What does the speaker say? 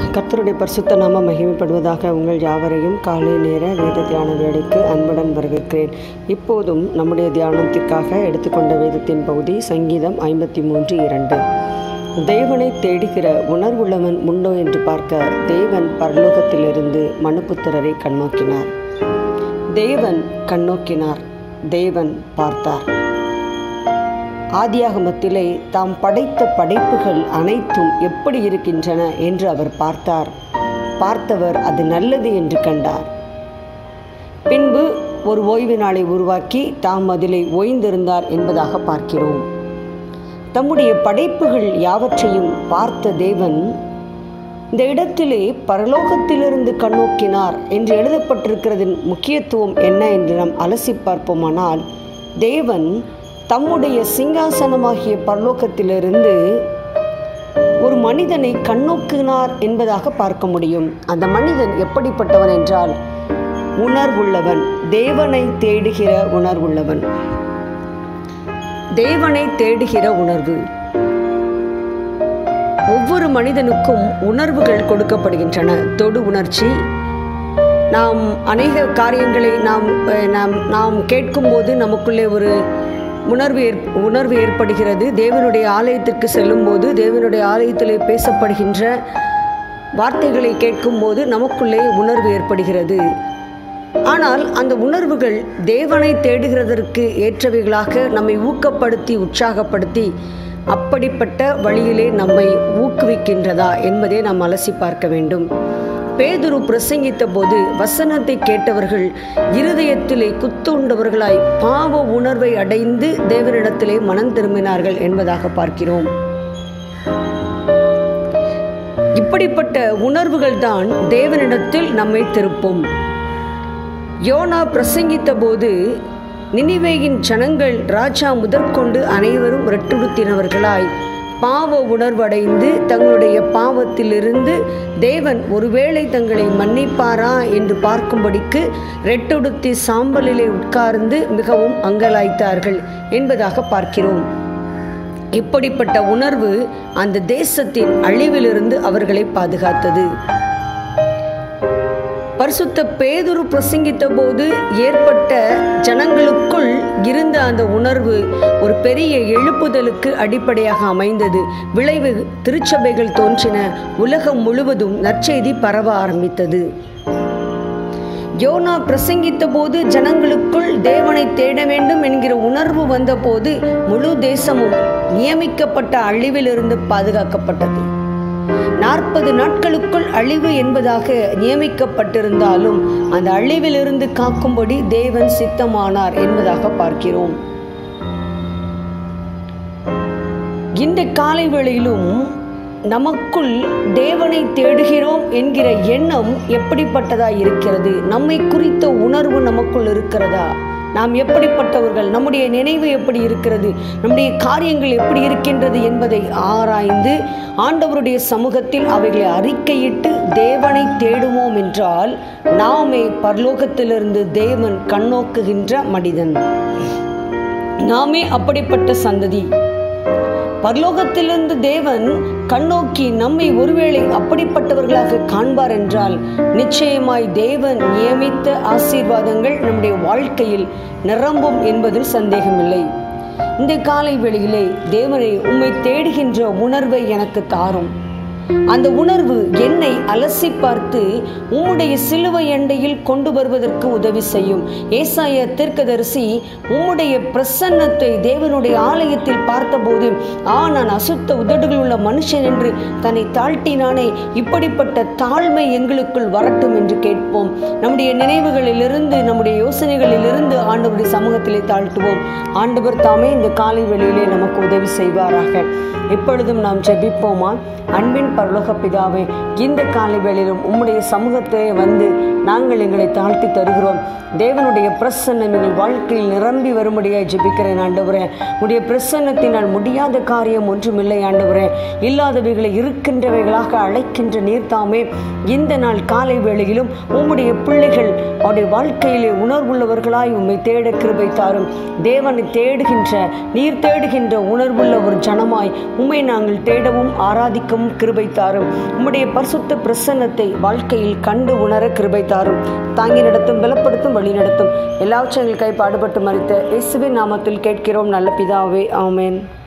கர்த்தருடைய பரிசுத்த நாம மகிமைப்படுவதாக உங்கள் யாவரையும் காலை நேர வேத தியான வேலைக்கு அன்புடன் வரவேற்கிறேன் இப்போதும் நம்முடைய தியானத்திற்காக எடுத்துக்கொண்ட வேதத்தின் பகுதி சங்கீதம் ஐம்பத்தி மூன்று இரண்டு தேவனை தேடுகிற உணர்வுள்ளவன் உண்டோ என்று பார்க்க தேவன் பரலோகத்திலிருந்து மனுபுத்திரரை கண்ணோக்கினார் தேவன் கண்ணோக்கினார் தேவன் பார்த்தார் ஆதியாகமத்திலே தாம் படைத்த படைப்புகள் அனைத்தும் எப்படி இருக்கின்றன என்று அவர் பார்த்தார் பார்த்தவர் அது நல்லது என்று கண்டார் பின்பு ஒரு ஓய்வு நாளை உருவாக்கி தாம் அதிலே ஓய்ந்திருந்தார் என்பதாக பார்க்கிறோம் தம்முடைய படைப்புகள் யாவற்றையும் பார்த்த தேவன் இந்த இடத்திலே பரலோகத்திலிருந்து கண்ணோக்கினார் என்று எழுதப்பட்டிருக்கிறதின் முக்கியத்துவம் என்ன என்று நாம் அலசி பார்ப்போமானால் தேவன் தம்முடைய சிங்காசனமாகிய பரலோகத்திலிருந்து ஒரு மனிதனை கண்ணோக்கினார் என்பதாக பார்க்க முடியும் அந்த மனிதன் எப்படிப்பட்டவன் என்றால் உணர்வுள்ளவன் தேவனை தேடுகிற உணர்வுள்ளவன் தேவனை தேடுகிற உணர்வு ஒவ்வொரு மனிதனுக்கும் உணர்வுகள் கொடுக்கப்படுகின்றன தொடு உணர்ச்சி நாம் அநேக காரியங்களை நாம் நாம் நாம் கேட்கும்போது நமக்குள்ளே ஒரு உணர்வு ஏற் உணர்வு ஏற்படுகிறது தேவனுடைய ஆலயத்திற்கு செல்லும்போது தேவனுடைய ஆலயத்திலே பேசப்படுகின்ற வார்த்தைகளை கேட்கும்போது நமக்குள்ளே உணர்வு ஏற்படுகிறது ஆனால் அந்த உணர்வுகள் தேவனை தேடுகிறதற்கு ஏற்றவைகளாக நம்மை ஊக்கப்படுத்தி உற்சாகப்படுத்தி அப்படிப்பட்ட வழியிலே நம்மை ஊக்குவிக்கின்றதா என்பதை நாம் அலசி பார்க்க வேண்டும் பேதுரு பிரசங்கித்த போது வசனத்தை கேட்டவர்கள் இருதயத்திலே குத்துண்டவர்களாய் பாவ உணர்வை அடைந்து தேவனிடத்திலே மனம் திரும்பினார்கள் என்பதாக பார்க்கிறோம் இப்படிப்பட்ட உணர்வுகள் தான் தேவனிடத்தில் நம்மை திருப்பும் யோனா பிரசங்கித்த போது நினிவேயின் ஜனங்கள் ராஜா முதற்கொண்டு அனைவரும் ரெட்டுடுத்தினவர்களாய் பாவ உணர்வடைந்து தங்களுடைய பாவத்திலிருந்து தேவன் ஒருவேளை தங்களை மன்னிப்பாரா என்று பார்க்கும்படிக்கு ரெட்டொடுத்தி சாம்பலிலே உட்கார்ந்து மிகவும் அங்கலாய்த்தார்கள் என்பதாக பார்க்கிறோம் இப்படிப்பட்ட உணர்வு அந்த தேசத்தின் அழிவிலிருந்து அவர்களை பாதுகாத்தது பரிசுத்த பேதுரு பிரசங்கித்த போது ஏற்பட்ட ஜனங்களுக்குள் இருந்த அந்த உணர்வு ஒரு பெரிய எழுப்புதலுக்கு அடிப்படையாக அமைந்தது விளைவு திருச்சபைகள் தோன்றின உலகம் முழுவதும் நற்செய்தி பரவ ஆரம்பித்தது யோனா பிரசங்கித்த போது ஜனங்களுக்குள் தேவனை தேட வேண்டும் என்கிற உணர்வு வந்தபோது முழு தேசமும் நியமிக்கப்பட்ட அழிவிலிருந்து பாதுகாக்கப்பட்டது நாற்பது நாட்களுக்குள் அழிவு என்பதாக நியமிக்கப்பட்டிருந்தாலும் அந்த அழிவிலிருந்து காக்கும்படி தேவன் சித்தமானார் என்பதாக பார்க்கிறோம் இந்த காலை வேளையிலும் நமக்குள் தேவனை தேடுகிறோம் என்கிற எண்ணம் எப்படிப்பட்டதா இருக்கிறது நம்மை குறித்த உணர்வு நமக்குள் இருக்கிறதா நாம் எப்படிப்பட்டவர்கள் நம்முடைய நினைவு எப்படி இருக்கிறது நம்முடைய காரியங்கள் எப்படி இருக்கின்றது என்பதை ஆராய்ந்து ஆண்டவருடைய சமூகத்தில் அவைகளை அறிக்கையிட்டு தேவனை தேடுவோம் என்றால் நாமே பரலோகத்திலிருந்து தேவன் கண்ணோக்குகின்ற மனிதன் நாமே அப்படிப்பட்ட சந்ததி பரலோகத்திலிருந்து தேவன் கண்ணோக்கி நம்மை ஒருவேளை அப்படிப்பட்டவர்களாக காண்பார் என்றால் நிச்சயமாய் தேவன் நியமித்த ஆசீர்வாதங்கள் நம்முடைய வாழ்க்கையில் நிரம்பும் என்பதில் சந்தேகமில்லை இந்த காலை வேளையிலே தேவனை உம்மை தேடுகின்ற உணர்வை எனக்கு தாரும் அந்த உணர்வு என்னை அலசி பார்த்து உம்முடைய சிலுவை எண்டையில் கொண்டு வருவதற்கு உதவி செய்யும் ஏசாய தீர்க்கதரிசி உம்முடைய பிரசன்னத்தை தேவனுடைய ஆலயத்தில் பார்த்தபோது ஆ நான் அசுத்த உதடுகள் உள்ள மனுஷன் என்று தன்னை தாழ்த்தினானே இப்படிப்பட்ட தாழ்மை எங்களுக்குள் வரட்டும் என்று கேட்போம் நம்முடைய நினைவுகளிலிருந்து நம்முடைய யோசனைகளிலிருந்து ஆண்டவருடைய சமூகத்திலே தாழ்த்துவோம் ஆண்டவர் தாமே இந்த காலை வெளியிலே நமக்கு உதவி செய்வாராக எப்பொழுதும் நாம் ஜெபிப்போமா அன்பின் பரலோக பிதாவே இந்த காலை வேளையிலும் உம்முடைய சமூகத்தை வந்து நாங்கள் எங்களை தாழ்த்தி தருகிறோம் தேவனுடைய பிரசன்னம் எங்கள் வாழ்க்கையில் நிரம்பி வரும்படியாய் ஜெபிக்கிறேன் ஆண்டவரே உடைய பிரசன்னத்தினால் முடியாத காரியம் ஒன்றுமில்லை ஆண்டவரே இல்லாதவைகளை இருக்கின்றவைகளாக அழைக்கின்ற நீர்த்தாமே இந்த நாள் காலை வேளையிலும் உம்முடைய பிள்ளைகள் அவருடைய வாழ்க்கையிலே உணர்வுள்ளவர்களாய் உம்மை தேட கிருபை தாரும் தேவனை தேடுகின்ற நீர் தேடுகின்ற உணர்வுள்ள ஒரு ஜனமாய் உம்மை நாங்கள் தேடவும் ஆராதிக்கவும் கிருபை தாரும் உம்முடைய பரிசுத்த பிரசன்னத்தை வாழ்க்கையில் கண்டு உணர கிருபை தாரும் தாங்கி நடத்தும் பலப்படுத்தும் வழி நடத்தும் எல்லாவற்றையும் எங்கள் கை பாடுபட்டு மறித்த இயேசுவின் நாமத்தில் கேட்கிறோம் நல்ல பிதாவே ஆமென்